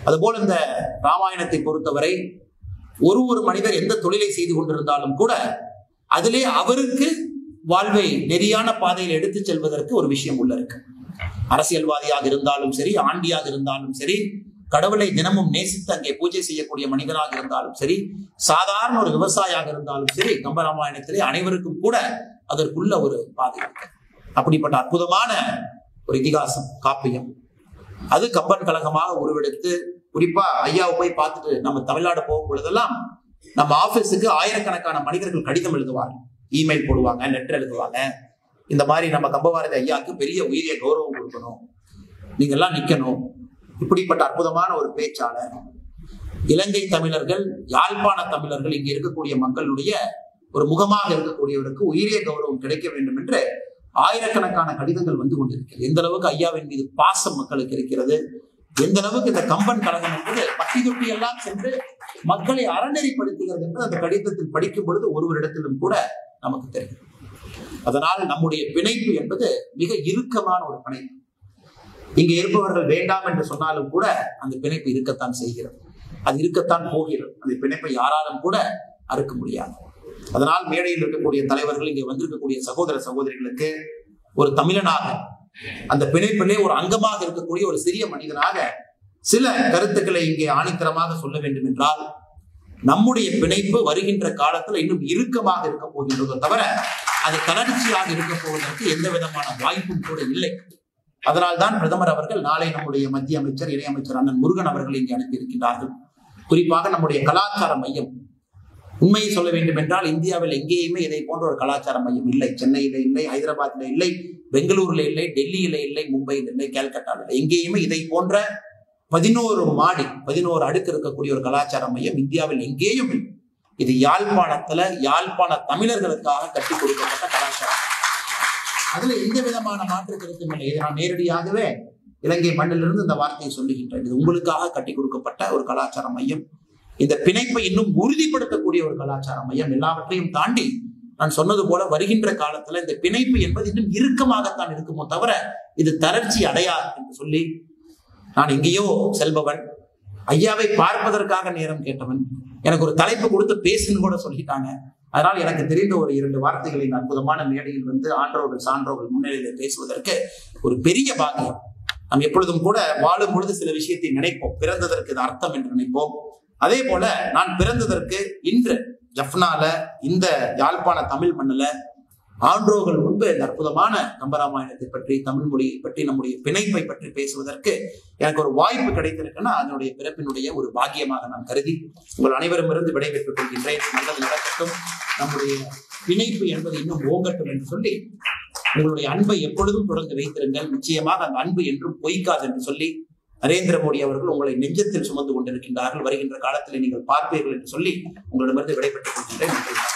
அதுபோல இந்த ராமாயணத்தை பொறுத்தவரை ஒரு ஒரு மனிதர் எந்த தொழிலை செய்து கொண்டிருந்தாலும் கூட அதிலே அவருக்கு வாழ்வை நெறியான பாதையில் எடுத்துச் செல்வதற்கு ஒரு விஷயம் உள்ள இருக்கு அரசியல்வாதியாக இருந்தாலும் சரி ஆண்டியாக இருந்தாலும் சரி கடவுளை தினமும் நேசித்து அங்கே பூஜை செய்யக்கூடிய மனிதனாக இருந்தாலும் சரி சாதாரண ஒரு விவசாயியாக இருந்தாலும் சரி கம்பராமாயணத்திலே அனைவருக்கும் கூட அதற்குள்ள ஒரு பாதை இருக்கு அப்படிப்பட்ட அற்புதமான ஒரு இதிகாசம் காப்பியம் அது கம்பன் கழகமாக உருவெடுத்து குறிப்பா ஐயாவை போய் பார்த்துட்டு நம்ம தமிழ்நாடு போகும் பொழுதெல்லாம் நம்ம ஆபீஸுக்கு ஆயிரக்கணக்கான மனிதர்கள் கடிதம் எழுதுவாங்க இமெயில் போடுவாங்க லெட்டர் எழுதுவாங்க இந்த மாதிரி நம்ம கம்பபாரதி ஐயாவுக்கு பெரிய உயரிய கௌரவம் கொடுக்கணும் நீங்க எல்லாம் நிக்கணும் இப்படிப்பட்ட அற்புதமான ஒரு பேச்சாளர் இலங்கை தமிழர்கள் யாழ்ப்பாண தமிழர்கள் இங்க இருக்கக்கூடிய மக்களுடைய ஒரு முகமாக இருக்கக்கூடியவருக்கு உயரிய கௌரவம் கிடைக்க வேண்டும் என்று ஆயிரக்கணக்கான கடிதங்கள் வந்து கொண்டிருக்கிறது எந்த அளவுக்கு ஐயாவின் மீது பாசம் மக்களுக்கு இருக்கிறது எந்த அளவுக்கு இந்த கம்பன் கழகம் என்பது பட்டி தொட்டி எல்லாம் சென்று மக்களை அறநெறிப்படுத்துகிறது என்று அந்த கடிதத்தில் படிக்கும் பொழுது ஒருவரிடத்திலும் கூட நமக்கு தெரியும் அதனால் நம்முடைய பிணைப்பு என்பது மிக இறுக்கமான ஒரு பிணைப்பு இங்க இருப்பவர்கள் வேண்டாம் என்று சொன்னாலும் கூட அந்த பிணைப்பு இருக்கத்தான் செய்கிறது அது இருக்கத்தான் போகிறது அந்த பிணைப்பை யாராலும் கூட அறுக்க முடியாது அதனால் மேடையில் இருக்கக்கூடிய தலைவர்கள் இங்கே வந்திருக்கக்கூடிய சகோதர சகோதரிகளுக்கு ஒரு தமிழனாக அந்த பிணைப்பிலே ஒரு அங்கமாக இருக்கக்கூடிய ஒரு சிறிய மனிதனாக சில கருத்துக்களை இங்கே ஆணித்தரமாக சொல்ல வேண்டும் என்றால் நம்முடைய பிணைப்பு வருகின்ற காலத்துல இன்னும் இறுக்கமாக இருக்க போகின்றதோ தவிர அது தளர்ச்சியாக இருக்க போவதற்கு எந்த விதமான வாய்ப்பும் கூட இல்லை அதனால்தான் பிரதமர் அவர்கள் நாளை நம்முடைய மத்திய அமைச்சர் இணையமைச்சர் அண்ணன் முருகன் அவர்கள் இங்கே அனுப்பியிருக்கிறார்கள் குறிப்பாக நம்முடைய கலாச்சார மையம் உண்மையை சொல்ல வேண்டும் என்றால் இந்தியாவில் எங்கேயுமே இதை போன்ற ஒரு கலாச்சார மையம் இல்லை சென்னையில இல்லை ஹைதராபாத்ல இல்லை பெங்களூர்ல இல்லை டெல்லியில இல்லை மும்பையில் இல்லை கேல்கட்டால இல்லை எங்கேயுமே இதை போன்ற பதினோரு மாடி பதினோரு அடுக்கு இருக்கக்கூடிய ஒரு கலாச்சார மையம் இந்தியாவில் எங்கேயும் இல்லை இது யாழ்ப்பாணத்துல யாழ்ப்பாண தமிழர்களுக்காக கட்டி கொடுக்கப்பட்ட கலாச்சாரம் அதுல எந்த விதமான மாற்று கருத்தும் இல்லை இதை நான் நேரடியாகவே இலங்கை மண்ணிலிருந்து இந்த வார்த்தையை சொல்லுகின்றேன் இது உங்களுக்காக கட்டி கொடுக்கப்பட்ட ஒரு கலாச்சார மையம் இந்த பிணைப்பை இன்னும் உறுதிப்படுத்தக்கூடிய ஒரு கலாச்சார மையம் எல்லாவற்றையும் தாண்டி நான் சொன்னது போல வருகின்ற காலத்துல இந்த பிணைப்பு என்பது இன்னும் இறுக்கமாகத்தான் இருக்குமோ தவிர இது தளர்ச்சி அடையாது என்று சொல்லி நான் எங்கேயோ செல்பவன் ஐயாவை பார்ப்பதற்காக நேரம் கேட்டவன் எனக்கு ஒரு தலைப்பு கொடுத்து பேசுன்னு கூட சொல்லிட்டாங்க அதனால் எனக்கு தெரிந்த ஒரு இரண்டு வார்த்தைகளை இந்த அற்புதமான மேடையில் வந்து ஆன்றோர்கள் சான்றோர்கள் முன்னிலையில் பேசுவதற்கு ஒரு பெரிய பாக்கியம் நாம் எப்பொழுதும் கூட வாழும் பொழுது சில விஷயத்தை நினைப்போம் பிறந்ததற்கு இது அர்த்தம் என்று நினைப்போம் அதே போல நான் பிறந்ததற்கு இன்று ஜப்னால இந்த யாழ்ப்பாண தமிழ் மண்ணுல ஆன்றோர்கள் முன்பு இந்த அற்புதமான கம்பராமாயணத்தை பற்றி தமிழ் மொழியை பற்றி நம்முடைய பிணைப்பை பற்றி பேசுவதற்கு எனக்கு ஒரு வாய்ப்பு கிடைத்திருக்குன்னா அதனுடைய பிறப்பினுடைய ஒரு பாக்கியமாக நான் கருதி உங்கள் அனைவரும் இருந்து விடைபெற்றுக் கொள்கின்றேன் நல்லது நடக்கட்டும் நம்முடைய பிணைப்பு என்பது இன்னும் ஓங்கட்டும் என்று சொல்லி உங்களுடைய அன்பை எப்பொழுதும் தொடர்ந்து வைத்திருங்கள் நிச்சயமாக அந்த அன்பு என்றும் பொய்க்காது என்று சொல்லி நரேந்திர மோடி அவர்கள் உங்களை நெஞ்சத்தில் சுமந்து கொண்டிருக்கின்றார்கள் வருகின்ற காலத்தில் நீங்கள் பார்ப்பீர்கள் என்று சொல்லி உங்களிடமிருந்து விடைபெற்றுக் கொள்கின்றேன் நன்றி